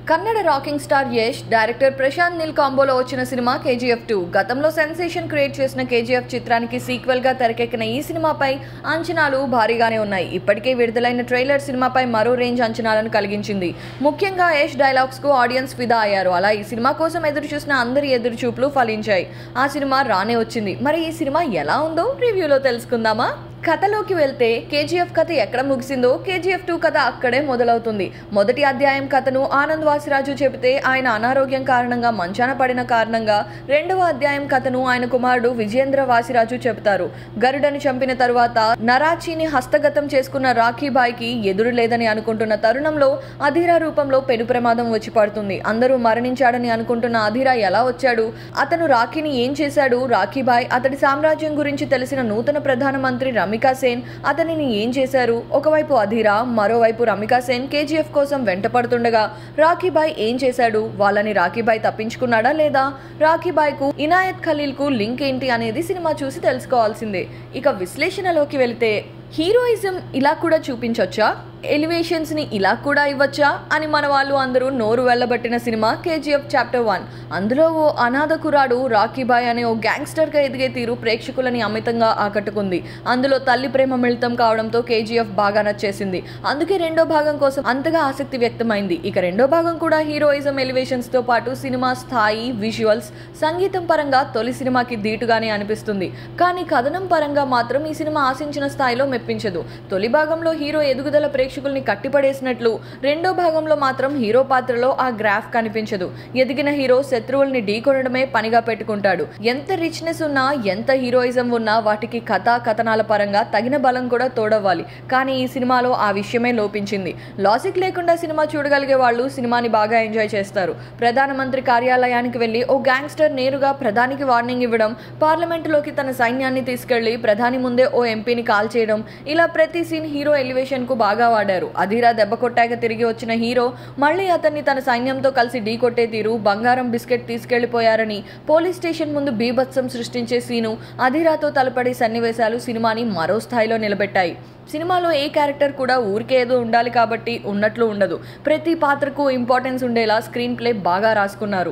Kannada rocking star Yash director Prashanth Neel కాంబోలో వచ్చిన సినిమా కేజీఎఫ్ టూ గతంలో సెన్సేషన్ క్రియేట్ చేసిన కేజీఎఫ్ చిత్రానికి సీక్వెల్ గా తెరకెక్కిన ఈ సినిమాపై అంచనాలు భారీగానే ఉన్నాయి ఇప్పటికే విడుదలైన ట్రైలర్ సినిమాపై మరో రేంజ్ అంచనాలను కలిగించింది ముఖ్యంగా యష్ డైలాగ్స్ కు ఆడియన్స్ ఫిదా అయ్యారు అలా ఈ సినిమా కోసం ఎదురు చూసిన అందరి ఎదురు చూపులు ఫలించాయి ఆ సినిమా రానే వచ్చింది మరి ఈ సినిమా ఎలా ఉందో రివ్యూలో తెలుసుకుందామా కథలోకి వెళ్తే కేజీఎఫ్ కథ ఎక్కడ ముగిసిందో కేజీఎఫ్ టూ కథ అక్కడే మొదలవుతుంది మొదటి అధ్యాయం కథను ఆనంద్ వాసిరాజు చెబితే ఆయన అనారోగ్యం కారణంగా మంచాన పడిన కారణంగా రెండవ అధ్యాయం కథను ఆయన కుమారుడు విజయేంద్ర వాసిరాజు చెబుతారు గరుడని చంపిన తరువాత నరాచీని హస్తగతం చేసుకున్న రాఖీబాయికి ఎదురు లేదని అనుకుంటున్న తరుణంలో అధీరా రూపంలో పెను ప్రమాదం వచ్చి పడుతుంది అందరూ మరణించాడని అనుకుంటున్న అధీరా ఎలా వచ్చాడు అతను రాఖీని ఏం చేశాడు రాఖీబాయ్ అతడి సామ్రాజ్యం గురించి తెలిసిన నూతన ప్రధానమంత్రి రమికా సేన్ అతనిని ఏం చేశారు ఒకవైపు అధీరా మరోవైపు రమికా సేన్ కేజీఎఫ్ కోసం వెంటపడుతుండగా రాఖీబాయ్ ఏం చేశాడు వాళ్ళని రాఖీబాయ్ తప్పించుకున్నాడా లేదా రాఖీబాయ్కు ఇనాయత్ ఖలీల్కు లింక్ ఏంటి అనేది సినిమా చూసి తెలుసుకోవాల్సిందే ఇక విశ్లేషణలోకి వెళితే హీరోయిజం ఇలా కూడా చూపించొచ్చా ఎలివేషన్స్ ని ఇలా కూడా ఇవ్వచ్చా అని మన వాళ్ళు అందరూ నోరు వెళ్ళబట్టిన సినిమా కేజీఎఫ్ చాప్టర్ వన్ అందులో ఓ అనాథ కురాడు రాఖీబాయ్ అనే ఓ గ్యాంగ్స్టర్ గా ఎదిగే తీరు ప్రేక్షకులని అమితంగా ఆకట్టుకుంది అందులో తల్లి ప్రేమ మిళితం కావడంతో కేజీఎఫ్ బాగా నచ్చేసింది అందుకే రెండో భాగం కోసం అంతగా ఆసక్తి వ్యక్తమైంది ఇక రెండో భాగం కూడా హీరోయిజం ఎలివేషన్స్ తో పాటు సినిమా స్థాయి విజువల్స్ సంగీతం పరంగా తొలి సినిమాకి ధీటుగానే అనిపిస్తుంది కానీ కథనం పరంగా మాత్రం ఈ సినిమా ఆశించిన స్థాయిలో మెప్పించదు తొలి భాగంలో హీరో ఎదుగుదల ప్రేక్షకుల్ని కట్టిపడేసినట్లు రెండో భాగంలో మాత్రం హీరో పాత్రలో ఆ గ్రాఫ్ కనిపించదు ఎదిగిన హీరో శత్రువుల్ని ఢీకొనడమే పనిగా పెట్టుకుంటాడు ఎంత రిచ్నెస్ ఉన్నా ఎంత హీరోయిజం ఉన్నా వాటికి కథా కథనాల పరంగా తగిన బలం కూడా తోడవ్వాలి కానీ ఈ సినిమాలో ఆ విషయమే లోపించింది లాజిక్ లేకుండా సినిమా చూడగలిగే వాళ్ళు సినిమాని బాగా ఎంజాయ్ చేస్తారు ప్రధానమంత్రి కార్యాలయానికి వెళ్లి ఓ గ్యాంగ్స్టర్ నేరుగా ప్రధానికి వార్నింగ్ ఇవ్వడం పార్లమెంటులోకి తన సైన్యాన్ని తీసుకెళ్లి ప్రధాని ముందే ఓ ఎంపీని కాల్ చేయడం ఇలా ప్రతి సీన్ హీరో ఎలివేషన్ కు బాగా వాడారు అధీరా దెబ్బ కొట్టాక తిరిగి వచ్చిన హీరో మళ్ళీ అతన్ని తన సైన్యంతో కలిసి ఢీ కొట్టే తీరు బంగారం బిస్కెట్ తీసుకెళ్లిపోయారని పోలీస్ స్టేషన్ ముందు బీభత్సం సృష్టించే సీను అధీరాతో తలపడే సన్నివేశాలు సినిమాని మరో స్థాయిలో నిలబెట్టాయి సినిమాలో ఏ క్యారెక్టర్ కూడా ఊరికే ఏదో ఉండాలి కాబట్టి ఉన్నట్లు ఉండదు ప్రతి పాత్రకు ఇంపార్టెన్స్ ఉండేలా స్క్రీన్ ప్లే బాగా రాసుకున్నారు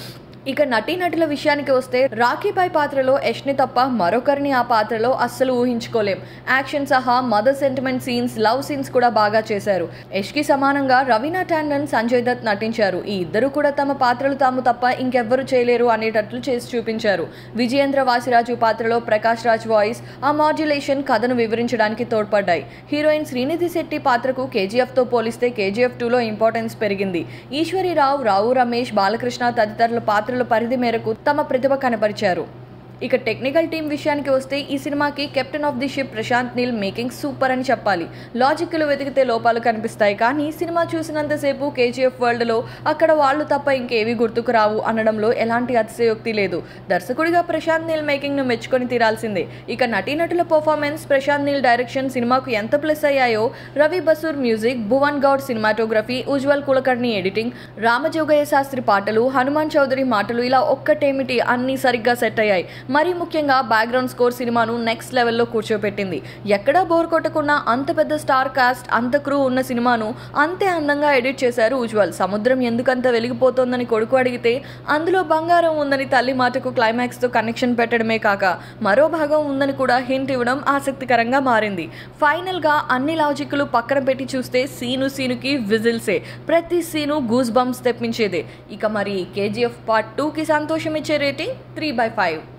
ఇక నటీనటుల విషయానికి వస్తే రాఖీబాయ్ పాత్రలో యష్ని తప్ప మరొకరిని ఆ పాత్రలో అస్సలు ఊహించుకోలేం యాక్షన్ సహా mother sentiment scenes love scenes కూడా బాగా చేశారు యష్కి సమానంగా రవీనా టాండన్ సంజయ్ దత్ నటించారు ఈ ఇద్దరు కూడా తమ పాత్రలు తాము తప్ప ఇంకెవ్వరు చేయలేరు అనేటట్లు చేసి చూపించారు విజయేంద్ర వాసిరాజు పాత్రలో ప్రకాష్ రాజ్ వాయిస్ ఆ మాడ్యులేషన్ కథను వివరించడానికి తోడ్పడ్డాయి హీరోయిన్ శ్రీనిధి శెట్టి పాత్రకు కేజీఎఫ్తో పోలిస్తే కేజీఎఫ్ టూలో ఇంపార్టెన్స్ పెరిగింది ఈశ్వరీరావు రావు రమేష్ బాలకృష్ణ తదితరుల పాత్రల పరిధి మేరకు తమ ప్రతిభ కనపరిచారు ఇక టెక్నికల్ టీం విషయానికి వస్తే ఈ సినిమాకి captain of the ship Prashanth Neel making super అని చెప్పాలి లాజిక్లు వెతికితే లోపాలు కనిపిస్తాయి కానీ సినిమా చూసినంతసేపు కేజీఎఫ్ వరల్డ్లో అక్కడ వాళ్ళు తప్ప ఇంకేవి గుర్తుకు రావు అనడంలో ఎలాంటి అతిశయోక్తి లేదు దర్శకుడిగా ప్రశాంత్ నీల్ మేకింగ్ను మెచ్చుకొని తీరాల్సిందే ఇక నటీనటుల పర్ఫార్మెన్స్ ప్రశాంత్ నీల్ డైరెక్షన్ సినిమాకు ఎంత ప్లస్ అయ్యాయో Ravi Basrur music Bhuvan Gowda cinematography Ujwal Kulkarni editing Ramajogayya Sastry పాటలు హనుమాన్ చౌదరి మాటలు ఇలా ఒక్కటేమిటి అన్నీ సరిగ్గా సెట్ అయ్యాయి మరీ ముఖ్యంగా బ్యాక్గ్రౌండ్ స్కోర్ సినిమాను నెక్స్ట్ లెవెల్లో కూర్చోపెట్టింది ఎక్కడా బోర్ కొట్టకుండా అంత పెద్ద స్టార్ కాస్ట్ అంత క్రూ ఉన్న సినిమాను అంతే అందంగా ఎడిట్ చేశారు ఉజ్వల్ సముద్రం ఎందుకంత వెలిగిపోతోందని కొడుకు అడిగితే అందులో బంగారం ఉందని తల్లి మాటకు క్లైమాక్స్తో కనెక్షన్ పెట్టడమే కాక మరో భాగం ఉందని కూడా హింట్ ఇవ్వడం ఆసక్తికరంగా మారింది ఫైనల్గా అన్ని లాజిక్లు పక్కన పెట్టి చూస్తే సీను సీనుకి విజిల్సే ప్రతి సీను గూస్ బంప్స్ తెప్పించేదే ఇక మరి కేజీఎఫ్ పార్ట్ టూకి సంతోషం ఇచ్చే రేటింగ్ త్రీ బై ఫైవ్